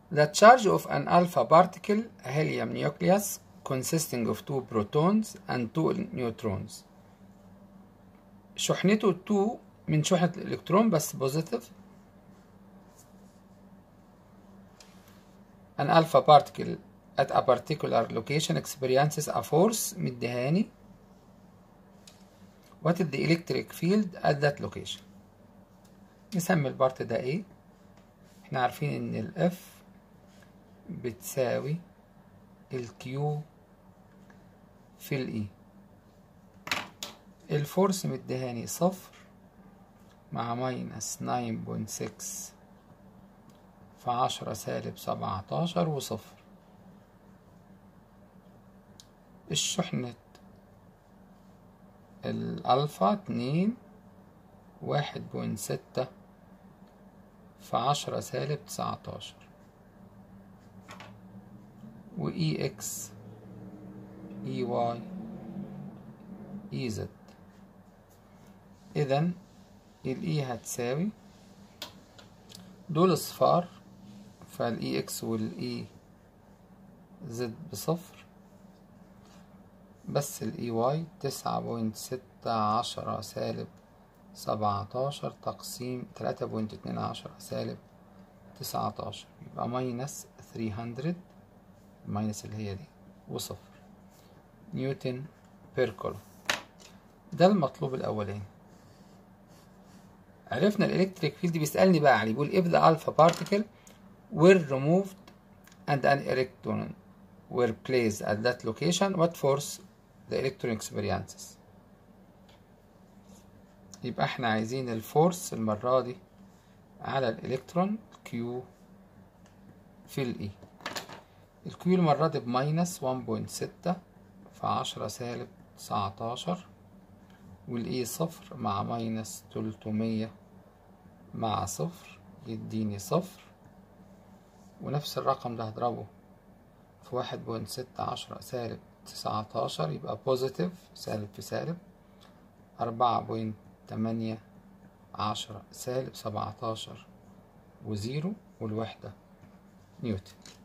The charge of an alpha particle, a helium nucleus, consisting of two protons and two neutrons. شحنته 2 من شحنة الإلكترون بس بوزيتيف. An alpha particle at a particular location experiences a force مديهاني. What is the electric field at that location؟ نسمي البارت ده ايه؟ احنا عارفين ان الاف بتساوي الكيو في الاي الفورس مديهاني صفر مع ماينس ناين بوينت سكس في عشرة سالب سبعتاشر وصفر الشحنة الألفا اتنين واحد بوينت ستة في عشرة سالب تسعتاشر و اي اكس اي واي اي زد اذا الاي هتساوي دول اصفار فالاي اكس والاي زد بصفر بس الاي واي تسعة بوينت ستة عشرة سالب سبعتاشر تقسيم تلاتة بوينت اتنين عشرة سالب تسعتاشر يبقى ماينس ثري هندرد الماينس اللي هي دي وصفر نيوتن بير كولوم ده المطلوب الأولاني عرفنا الإلكتريك فيلد بيسألني بقى عليه بيقول if the alpha particle were removed and an electron were placed at that location what force the electron experiences يبقى احنا عايزين الفورس المرة دي على الإلكترون كيو في الإي الكيو المرة دي بماينس ون بوينت ستة في عشرة سالب تسعتاشر والإي صفر مع ماينس تلتمية مع صفر يديني صفر ونفس الرقم ده هضربه في واحد بوينت ستة عشرة سالب تسعتاشر يبقى بوزيتيف سالب في سالب أربعة بوينت تمانية عشرة سالب سبعتاشر وزيرو والوحدة نيوتن